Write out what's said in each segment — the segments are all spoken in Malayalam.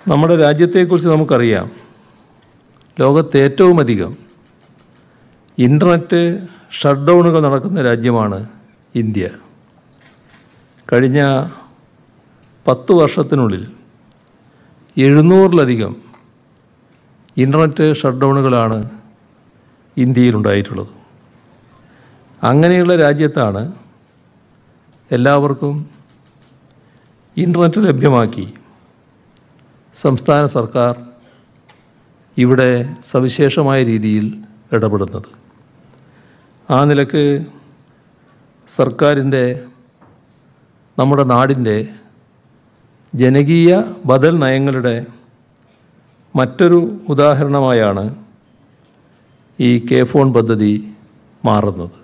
നമ്മുടെ രാജ്യത്തെക്കുറിച്ച് നമുക്കറിയാം ലോകത്ത് ഏറ്റവും അധികം ഇൻ്റർനെറ്റ് ഷട്ട് ഡൗണുകൾ നടക്കുന്ന രാജ്യമാണ് ഇന്ത്യ കഴിഞ്ഞ പത്ത് വർഷത്തിനുള്ളിൽ എഴുന്നൂറിലധികം ഇൻ്റർനെറ്റ് ഷട്ട് ഡൗണുകളാണ് ഇന്ത്യയിലുണ്ടായിട്ടുള്ളത് അങ്ങനെയുള്ള രാജ്യത്താണ് എല്ലാവർക്കും ഇൻ്റർനെറ്റ് ലഭ്യമാക്കി സംസ്ഥാന സർക്കാർ ഇവിടെ സവിശേഷമായ രീതിയിൽ ഇടപെടുന്നത് ആ നിലക്ക് സർക്കാരിൻ്റെ നമ്മുടെ നാടിൻ്റെ ജനകീയ ബദൽ നയങ്ങളുടെ മറ്റൊരു ഉദാഹരണമായാണ് ഈ കെ ഫോൺ പദ്ധതി മാറുന്നത്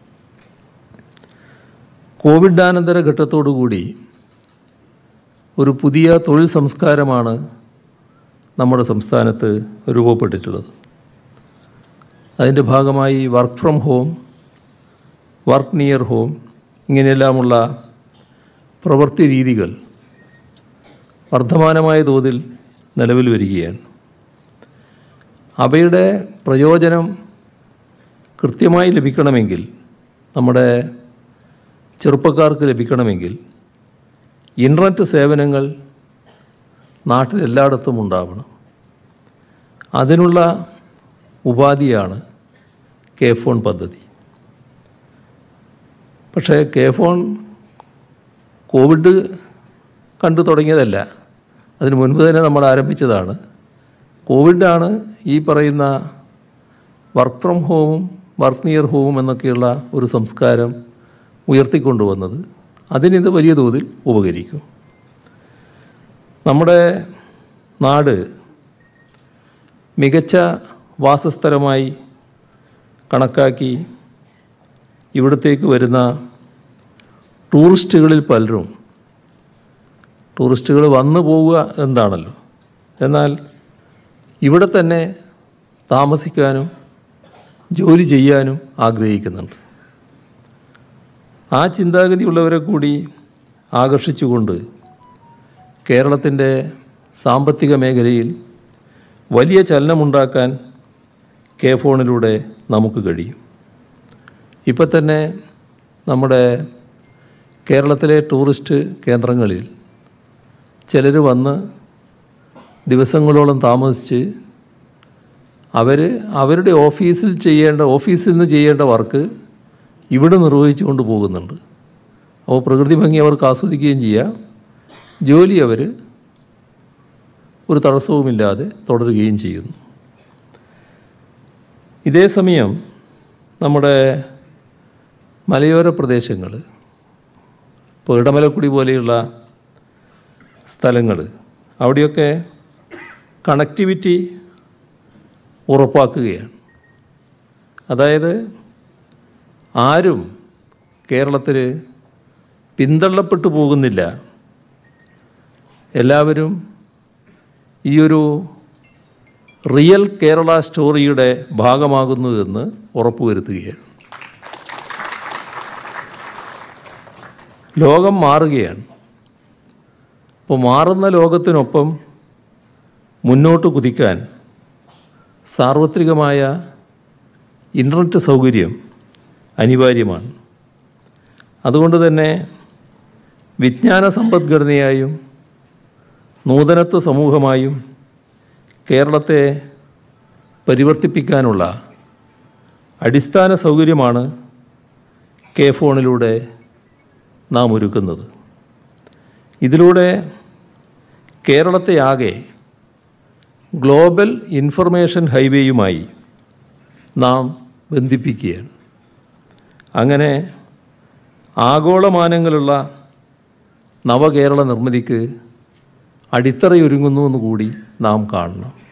കോവിഡാനന്തര ഘട്ടത്തോടുകൂടി ഒരു പുതിയ തൊഴിൽ സംസ്കാരമാണ് നമ്മുടെ സംസ്ഥാനത്ത് രൂപപ്പെട്ടിട്ടുള്ളത് അതിൻ്റെ ഭാഗമായി work from home work near home ഇങ്ങനെയെല്ലാമുള്ള പ്രവൃത്തി രീതികൾ വർദ്ധമാനമായ തോതിൽ നിലവിൽ വരികയാണ് അവയുടെ പ്രയോജനം കൃത്യമായി ലഭിക്കണമെങ്കിൽ നമ്മുടെ ചെറുപ്പക്കാർക്ക് ലഭിക്കണമെങ്കിൽ ഇൻ്റർനെറ്റ് സേവനങ്ങൾ നാട്ടിലെല്ലായിടത്തും ഉണ്ടാവണം അതിനുള്ള ഉപാധിയാണ് കെ ഫോൺ പദ്ധതി പക്ഷേ കെ ഫോൺ കോവിഡ് കണ്ടു തുടങ്ങിയതല്ല അതിന് മുൻപ് തന്നെ നമ്മൾ ആരംഭിച്ചതാണ് കോവിഡാണ് ഈ പറയുന്ന വർക്ക് ഫ്രം ഹോമും വർക്ക് നിയർ ഹോമും എന്നൊക്കെയുള്ള ഒരു സംസ്കാരം ഉയർത്തിക്കൊണ്ടുവന്നത് അതിനിത് വലിയ തോതിൽ ഉപകരിക്കും നമ്മുടെ നാട് മികച്ച വാസസ്ഥലമായി കണക്കാക്കി ഇവിടത്തേക്ക് വരുന്ന ടൂറിസ്റ്റുകളിൽ പലരും ടൂറിസ്റ്റുകൾ വന്നു പോവുക എന്താണല്ലോ എന്നാൽ ഇവിടെ തന്നെ താമസിക്കാനും ജോലി ചെയ്യാനും ആഗ്രഹിക്കുന്നുണ്ട് ആ ചിന്താഗതിയുള്ളവരെ കൂടി ആകർഷിച്ചുകൊണ്ട് കേരളത്തിൻ്റെ സാമ്പത്തിക മേഖലയിൽ വലിയ ചലനമുണ്ടാക്കാൻ കെ ഫോണിലൂടെ നമുക്ക് കഴിയും ഇപ്പം തന്നെ നമ്മുടെ കേരളത്തിലെ ടൂറിസ്റ്റ് കേന്ദ്രങ്ങളിൽ ചിലർ വന്ന് ദിവസങ്ങളോളം താമസിച്ച് അവർ അവരുടെ ഓഫീസിൽ ചെയ്യേണ്ട ഓഫീസിൽ നിന്ന് ചെയ്യേണ്ട വർക്ക് ഇവിടെ നിർവഹിച്ചു കൊണ്ട് പോകുന്നുണ്ട് അപ്പോൾ പ്രകൃതി ഭംഗി അവർക്ക് ആസ്വദിക്കുകയും ചെയ്യാം ജോലി അവർ ഒരു തടസ്സവുമില്ലാതെ തുടരുകയും ചെയ്യുന്നു ഇതേ സമയം നമ്മുടെ മലയോര പ്രദേശങ്ങൾ ഇപ്പോൾ ഇടമലക്കുടി പോലെയുള്ള സ്ഥലങ്ങൾ അവിടെയൊക്കെ കണക്ടിവിറ്റി ഉറപ്പാക്കുകയാണ് അതായത് ആരും കേരളത്തിൽ പിന്തള്ളപ്പെട്ടു പോകുന്നില്ല എല്ലാവരും ഈ ഒരു റിയൽ കേരള സ്റ്റോറിയുടെ ഭാഗമാകുന്നു എന്ന് ഉറപ്പുവരുത്തുകയാണ് ലോകം മാറുകയാണ് അപ്പോൾ മാറുന്ന ലോകത്തിനൊപ്പം മുന്നോട്ട് കുതിക്കാൻ സാർവത്രികമായ ഇൻ്റർനെറ്റ് സൗകര്യം അനിവാര്യമാണ് അതുകൊണ്ട് തന്നെ വിജ്ഞാന സമ്പദ്ഘടനയായും നൂതനത്വ സമൂഹമായും കേരളത്തെ പരിവർത്തിപ്പിക്കാനുള്ള അടിസ്ഥാന സൗകര്യമാണ് കെ ഫോണിലൂടെ നാം ഒരുക്കുന്നത് ഇതിലൂടെ കേരളത്തെ ആകെ ഗ്ലോബൽ ഇൻഫർമേഷൻ ഹൈവേയുമായി നാം ബന്ധിപ്പിക്കുകയാണ് അങ്ങനെ ആഗോളമാനങ്ങളുള്ള നവകേരള നിർമ്മിതിക്ക് അടിത്തറയൊരുങ്ങുന്നു എന്ന് കൂടി നാം കാണണം